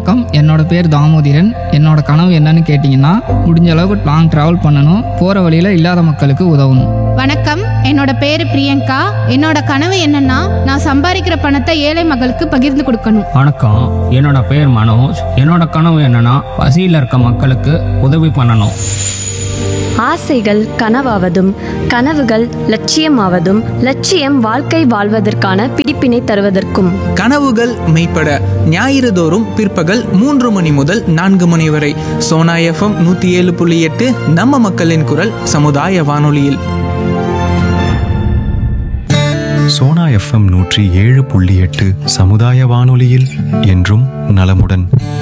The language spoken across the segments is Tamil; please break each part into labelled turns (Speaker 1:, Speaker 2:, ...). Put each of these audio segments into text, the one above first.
Speaker 1: வணக்கம் என்னோட பேர் தாமோதிரன் என்னோட கனவு என்னன்னு கேட்டிங்கன்னா முடிஞ்ச அளவுக்கு லாங் ட்ராவல் பண்ணணும் போகிற வழியில் இல்லாத மக்களுக்கு உதவணும்
Speaker 2: வணக்கம் என்னோட பேரு பிரியங்கா என்னோட கனவு என்னன்னா நான் சம்பாதிக்கிற பணத்தை ஏழை மக்களுக்கு பகிர்ந்து கொடுக்கணும்
Speaker 3: வணக்கம் என்னோட பேர் மனோஜ் என்னோட கனவு என்னன்னா பசியில் இருக்க மக்களுக்கு உதவி பண்ணணும்
Speaker 4: ஆசைகள் கனவாவதும் கனவுகள் லட்சியமாவதும் லட்சியம் வாழ்க்கை வாழ்வதற்கான பிடிப்பினை தருவதற்கும்
Speaker 5: கனவுகள் மெய்ப்பட ஞாயிறு தோறும் பிற்பகல் மூன்று மணி முதல் நான்கு மணி வரை சோனா எஃப்எம் நூற்றி ஏழு புள்ளி எட்டு நம்ம மக்களின் குரல் சமுதாய வானொலியில்
Speaker 6: சோனா எஃப்எம் நூற்றி ஏழு புள்ளி எட்டு சமுதாய வானொலியில் என்றும் நலமுடன்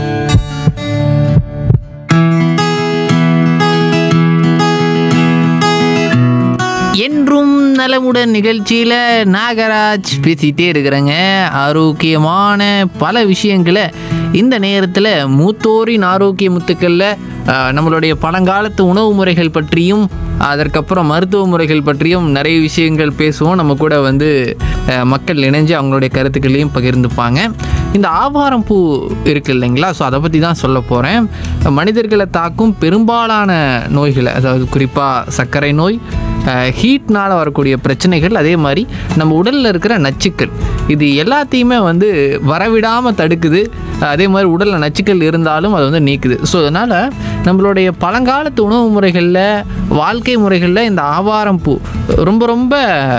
Speaker 7: என்றும் நலமுடன் நிகழ்ச்சியில் நாகராஜ் பேசிகிட்டே இருக்கிறேங்க ஆரோக்கியமான பல விஷயங்களை இந்த நேரத்தில் மூத்தோரின் ஆரோக்கிய முத்துக்களில் ஆஹ், நம்மளுடைய பழங்காலத்து உணவு முறைகள் பற்றியும் அதற்கப்புறம் மருத்துவ முறைகள் பற்றியும் நிறைய விஷயங்கள் பேசுவோம் நம்ம கூட வந்து ஆஹ், மக்கள் இணைஞ்சு அவங்களுடைய கருத்துக்களையும் பகிர்ந்துப்பாங்க இந்த ஆவாரம் பூ இருக்கு இல்லைங்களா ஸோ அதை பற்றி தான் சொல்ல போகிறேன் மனிதர்களை தாக்கும் பெரும்பாலான நோய்களை அதாவது குறிப்பாக சர்க்கரை நோய் ஹீட்னால் வரக்கூடிய பிரச்சனைகள் அதே மாதிரி நம்ம உடலில் இருக்கிற நச்சுக்கள் இது எல்லாத்தையுமே வந்து வரவிடாமல் தடுக்குது அதே மாதிரி உடலில் நச்சுக்கள் இருந்தாலும் அது வந்து நீக்குது ஸோ அதனால் நம்மளுடைய பழங்காலத்து உணவு முறைகளில் வாழ்க்கை முறைகளில் இந்த ஆவாரம் பூ ரொம்ப ரொம்ப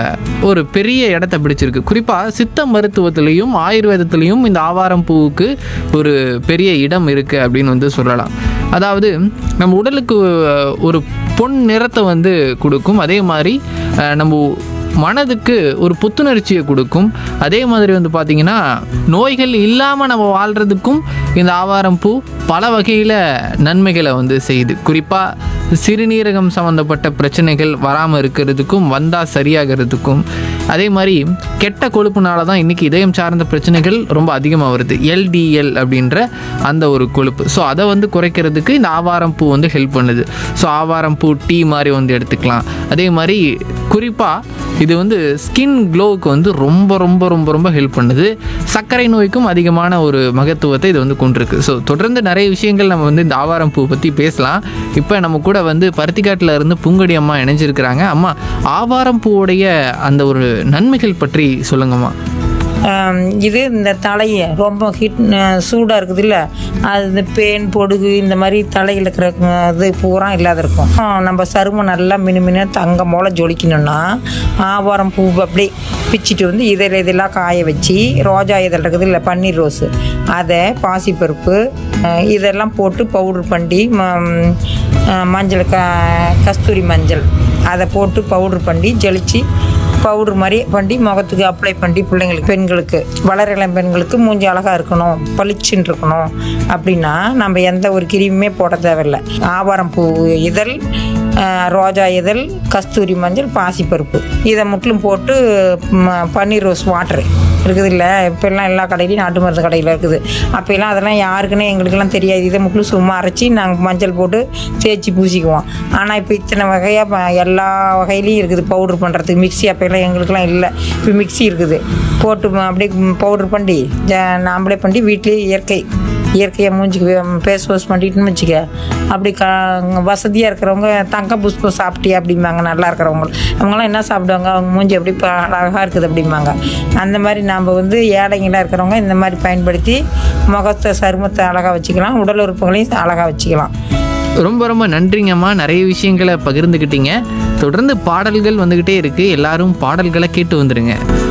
Speaker 7: ஒரு பெரிய இடத்த பிடிச்சிருக்கு குறிப்பாக சித்த மருத்துவத்திலையும் ஆயுர்வேதத்திலையும் இந்த ஆவாரம் பூவுக்கு ஒரு பெரிய இடம் இருக்குது அப்படின்னு வந்து சொல்லலாம் அதாவது நம்ம உடலுக்கு ஒரு பொன் நிறத்தை வந்து கொடுக்கும் அதே மாதிரி அஹ், நம்ம மனதுக்கு ஒரு புத்துணர்ச்சியை கொடுக்கும் அதே மாதிரி வந்து பார்த்திங்கன்னா நோய்கள் இல்லாமல் நம்ம வாழ்கிறதுக்கும் இந்த ஆவாரம் பூ பல வகையில் நன்மைகளை வந்து செய்யுது குறிப்பாக சிறுநீரகம் சம்மந்தப்பட்ட பிரச்சனைகள் வராமல் இருக்கிறதுக்கும் வந்தால் சரியாகிறதுக்கும் அதே மாதிரி கெட்ட கொழுப்புனால தான் இன்றைக்கி இதயம் சார்ந்த பிரச்சனைகள் ரொம்ப அதிகமாக வருது எல்டிஎல் அப்படின்ற அந்த ஒரு கொழுப்பு ஸோ அதை வந்து குறைக்கிறதுக்கு இந்த ஆவாரம் பூ வந்து ஹெல்ப் பண்ணுது ஸோ ஆவாரம் பூ டீ மாதிரி வந்து எடுத்துக்கலாம் அதே மாதிரி குறிப்பாக இது வந்து ஸ்கின் க்ளோவுக்கு வந்து ரொம்ப ரொம்ப ரொம்ப ரொம்ப ஹெல்ப் பண்ணுது சர்க்கரை நோய்க்கும் அதிகமான ஒரு மகத்துவத்தை இது வந்து கொண்டிருக்கு ஸோ தொடர்ந்து நிறைய விஷயங்கள் நம்ம வந்து இந்த ஆவாரம் பூ பற்றி பேசலாம் இப்போ நம்ம கூட வந்து பருத்திக்காட்டில் இருந்து பூங்கடி அம்மா இணைஞ்சிருக்கிறாங்க அம்மா ஆவாரம் பூவுடைய அந்த ஒரு நன்மைகள் பற்றி சொல்லுங்கம்மா
Speaker 8: ஆம், இது இந்த தலையை ரொம்ப ஹீட் சூடாக இருக்குது இல்லை அது இந்த பேன் பொடுகு இந்த மாதிரி தலையில் இருக்கிற அஹ், இது பூரா இல்லாத இருக்கும் ஆ, நம்ம சருமம் நல்லா மினுமினு தங்கம் போல் ஜொலிக்கணும்னா ஆவாரம் பூ அப்படியே பிச்சுட்டு வந்து இதில் இதெல்லாம் காய வச்சு ரோஜா இதழ் இருக்குது இல்லை பன்னீர் ரோஸு அதை பாசிப்பருப்பு அஹ், இதெல்லாம் போட்டு பவுடர் பண்ணி ம- அஹ், மஞ்சள் க கஸ்தூரி மஞ்சள் அதை போட்டு பவுடர் பண்ணி ஜலிச்சு பவுடர் மாதிரி பண்ணி முகத்துக்கு அப்ளை பண்ணி பிள்ளைங்களுக்கு பெண்களுக்கு வளர இளம் பெண்களுக்கு மூஞ்சி அழகாக இருக்கணும் பளிச்சுன்னு இருக்கணும் அப்படின்னா நம்ம எந்த ஒரு கிரீமுமே போட தேவையில்லை ஆவாரம் பூ இதழ் ஆஹ், ரோஜா இதழ் கஸ்தூரி மஞ்சள் பாசிப்பருப்பு இதை முற்றிலும் போட்டு ம- பன்னீர் ரோஸ் வாட்டரு இருக்குது இல்லை இப்போல்லாம் எல்லா கடையிலையும் நாட்டு மருந்து கடையில் இருக்குது அப்போல்லாம் அதெல்லாம் யாருக்குன்னே எங்களுக்கெல்லாம் தெரியாது இதை முக்கிலும் சும்மா அரைச்சி நாங்கள் மஞ்சள் போட்டு தேய்ச்சி பூசிக்குவோம் ஆனால் இப்போ இத்தனை வகையாக எல்லா வகையிலையும் இருக்குது பவுட்ரு பண்ணுறதுக்கு மிக்ஸி அப்போல்லாம் எங்களுக்கெல்லாம் இல்லை இப்போ மிக்ஸி இருக்குது போட்டு ம- அப்படியே பவுட்ரு பண்ணி ஜ- நாமளே பண்ணி வீட்லேயே இயற்கை இயற்கையாக மூஞ்சிக்கு ஃபேஸ் வாஷ் பண்ணிட்டுன்னு வச்சுக்க அப்படி க வசதியாக இருக்கிறவங்க தங்க புஷ்பம் சாப்பிட்டியா அப்படிம்பாங்க நல்லா இருக்கிறவங்க அவங்களாம் என்ன சாப்பிடுவாங்க அவங்க மூஞ்சி எப்படி இப்போ அழகாக இருக்குது அப்படிம்பாங்க அந்த மாதிரி நாம் வந்து ஏழைங்களாக இருக்கிறவங்க இந்த மாதிரி பயன்படுத்தி முகத்தை சருமத்தை அழகாக வச்சுக்கலாம் உடல் உறுப்புகளையும் அழகாக வச்சுக்கலாம்
Speaker 7: ரொம்ப ரொம்ப நன்றிங்கம்மா நிறைய விஷயங்களை பகிர்ந்துக்கிட்டீங்க தொடர்ந்து பாடல்கள் வந்துக்கிட்டே இருக்குது எல்லாரும் பாடல்களை கேட்டு வந்துடுங்க